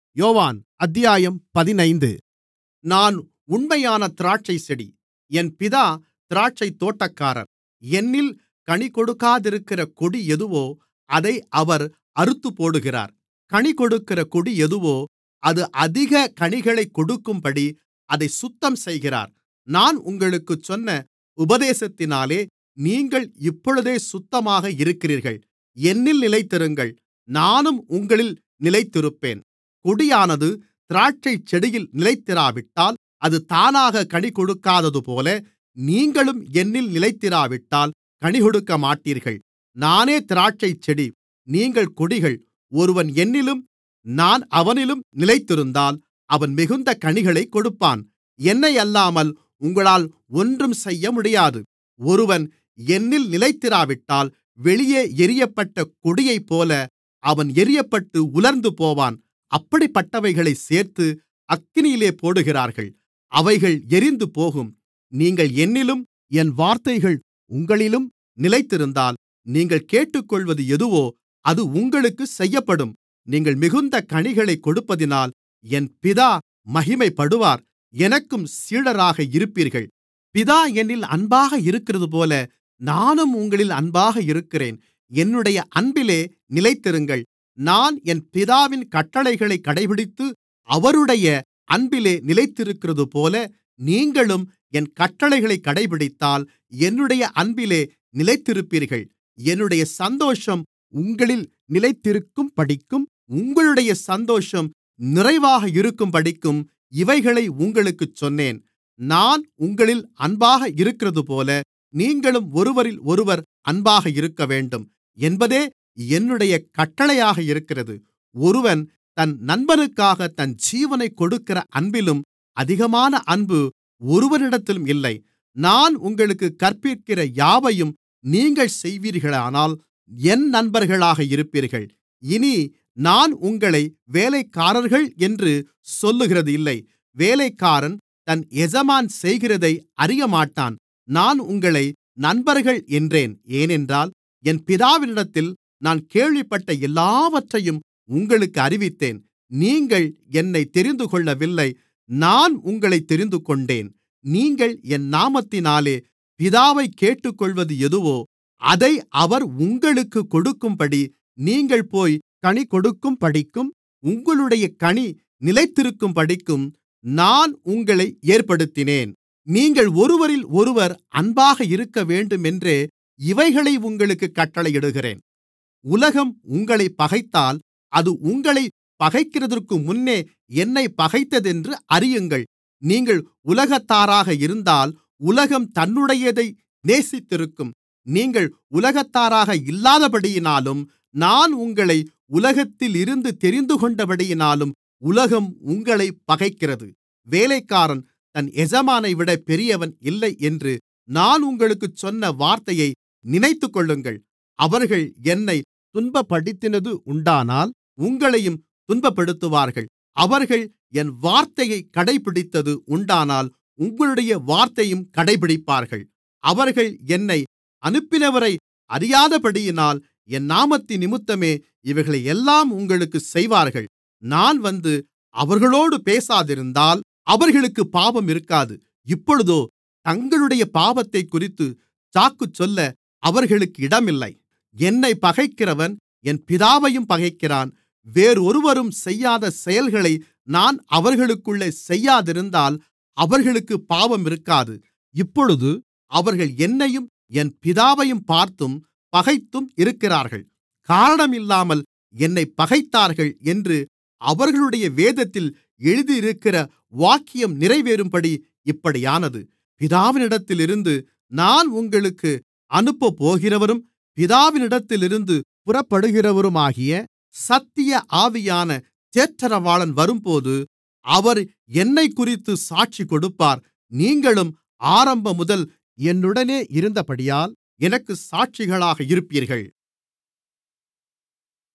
யோவான் அத்தியாயம் பதினைந்து நான் உண்மையான திராட்சைச்செடி என் பிதா திராட்சைத் தோட்டக்காரர் என்னில் கனிகொடுக்காதிருக்கிற கொடி எதுவோ அதை அவர் அறுத்துப்போடுகிறார் கனிகொடுக்கிற கொடி எதுவோ அது அதிக கனிகளைக் கொடுக்கும்படி அதைச் சுத்தம்செய்கிறார் நான் உங்களுக்குச் சொன்ன உபதேசத்தினாலே நீங்கள் இப்பொழுதே சுத்தமாக இருக்கிறீர்கள் என்னில் நிலைத்திருங்கள் நானும் உங்களில் நிலைத்திருப்பேன் கொடியானது திராட்சைச்செடியில் நிலைத்திராவிட்டால் அது தானாகக் கனிகொடுக்காததுபோல நீங்களும் என்னில் நிலைத்திராவிட்டால் கனிகொடுக்கமாட்டீர்கள் நானே திராட்சைச்செடி நீங்கள் கொடிகள் ஒருவன் என்னிலும் நான் அவனிலும் நிலைத்திருந்தால் அவன் மிகுந்த கனிகளைக் கொடுப்பான் என்னையல்லாமல் உங்களால் ஒன்றும் செய்யமுடியாது ஒருவன் என்னில் நிலைத்திராவிட்டால் வெளியே எரியப்பட்ட கொடியைப்போல அவன் எரியப்பட்டு உலர்ந்துபோவான் அப்படிப்பட்டவைகளைச் சேர்த்து அக்கினியிலே போடுகிறார்கள் அவைகள் எரிந்துபோகும் நீங்கள் என்னிலும் என் வார்த்தைகள் உங்களிலும் நிலைத்திருந்தால் நீங்கள் கேட்டுக்கொள்வது எதுவோ அது உங்களுக்குச் செய்யப்படும் நீங்கள் மிகுந்த கனிகளைக் கொடுப்பதினால் என் பிதா மகிமைப்படுவார் எனக்கும் சீடராக இருப்பீர்கள் பிதா என்னில் அன்பாக இருக்கிறதுபோல நானும் உங்களில் அன்பாக இருக்கிறேன் என்னுடைய அன்பிலே நிலைத்திருங்கள் நான் என் பிதாவின் கட்டளைகளைக் கடைபிடித்து அவருடைய அன்பிலே நிலைத்திருக்கிறதுபோல நீங்களும் என் கட்டளைகளைக் கடைபிடித்தால் என்னுடைய அன்பிலே நிலைத்திருப்பீர்கள் என்னுடைய சந்தோஷம் உங்களில் நிலைத்திருக்கும்படிக்கும் உங்களுடைய சந்தோஷம் நிறைவாக இருக்கும்படிக்கும் இவைகளை உங்களுக்குச் சொன்னேன் நான் உங்களில் அன்பாக இருக்கிறதுபோல நீங்களும் ஒருவரிலொருவர் அன்பாக இருக்கவேண்டும் என்பதே என்னுடைய கட்டளையாக இருக்கிறது ஒருவன் தன் நண்பனுக்காகத் தன் ஜீவனைக் கொடுக்கிற அன்பிலும் அதிகமான அன்பு ஒருவனிடத்திலும் இல்லை நான் உங்களுக்குக் கற்பிக்கிற யாவையும் நீங்கள் செய்வீர்களானால் என் நண்பர்களாக இருப்பீர்கள் இனி நான் உங்களை வேலைக்காரர்கள் என்று சொல்லுகிறது இல்லை வேலைக்காரன் தன் எஜமான் செய்கிறதை அறியமாட்டான் நான் உங்களை நண்பர்கள் என்றேன் ஏனென்றால் என் பிதாவினிடத்தில் நான் கேள்விப்பட்ட எல்லாவற்றையும் உங்களுக்கு அறிவித்தேன் நீங்கள் என்னைத் தெரிந்துகொள்ளவில்லை நான் உங்களைத் தெரிந்துகொண்டேன் நீங்கள் என் நாமத்தினாலே பிதாவைக் கேட்டுக்கொள்வது எதுவோ அதை அவர் உங்களுக்குக் கொடுக்கும்படி நீங்கள் போய் கனி கொடுக்கும்படிக்கும் உங்களுடைய கனி நிலைத்திருக்கும்படிக்கும் நான் உங்களை ஏற்படுத்தினேன் நீங்கள் ஒருவரிலொருவர் அன்பாக இருக்கவேண்டுமென்றே இவைகளை உங்களுக்குக் கட்டளையிடுகிறேன் உலகம் உங்களைப் பகைத்தால் அது உங்களைப் பகைக்கிறதற்கு முன்னே என்னைப் பகைத்ததென்று அறியுங்கள் நீங்கள் உலகத்தாராக இருந்தால் உலகம் தன்னுடையதை நேசித்திருக்கும் நீங்கள் உலகத்தாராக இல்லாதபடியினாலும் நான் உங்களை உலகத்திலிருந்து தெரிந்துகொண்டபடியினாலும் உலகம் உங்களைப் பகைக்கிறது வேலைக்காரன் தன் எஜமானைவிட பெரியவன் இல்லை என்று நான் உங்களுக்குச் சொன்ன வார்த்தையை நினைத்துக்கொள்ளுங்கள் அவர்கள் என்னைத் துன்பப்படுத்தினது உண்டானால் உங்களையும் துன்பப்படுத்துவார்கள் அவர்கள் என் வார்த்தையைக் கடைபிடித்தது உண்டானால் உங்களுடைய வார்த்தையும் கடைபிடிப்பார்கள் அவர்கள் என்னை அனுப்பினவரை அறியாதபடியினால் என் நாமத்தினிமித்தமே இவைகளையெல்லாம் உங்களுக்குச் செய்வார்கள் நான் வந்து அவர்களோடு பேசாதிருந்தால் அவர்களுக்குப் பாவம் இருக்காது இப்பொழுதோ தங்களுடைய பாவத்தைக்குறித்துச் சாக்குச்சொல்ல அவர்களுக்கு இடமில்லை என்னைப் பகைக்கிறவன் என் பிதாவையும் பகைக்கிறான் வேறொருவரும் செய்யாத செயல்களை நான் அவர்களுக்குள்ளே செய்யாதிருந்தால் அவர்களுக்குப் பாவம் இருக்காது இப்பொழுது அவர்கள் என்னையும் என் பிதாவையும் பார்த்தும் பகைத்தும் இருக்கிறார்கள் காரணமில்லாமல் என்னைப் பகைத்தார்கள் என்று அவர்களுடைய வேதத்தில் எழுதியிருக்கிற வாக்கியம் நிறைவேறும்படி இப்படியானது பிதாவினிடத்திலிருந்து நான் உங்களுக்கு அனுப்பப்போகிறவரும் பிதாவினிடத்திலிருந்து புறப்படுகிறவருமாகிய சத்திய ஆவியான தேற்றரவாளன் வரும்போது அவர் என்னைக்குறித்துச் சாட்சி கொடுப்பார் நீங்களும் ஆரம்பமுதல் என்னுடனே இருந்தபடியால் எனக்குச் சாட்சிகளாக இருப்பீர்கள்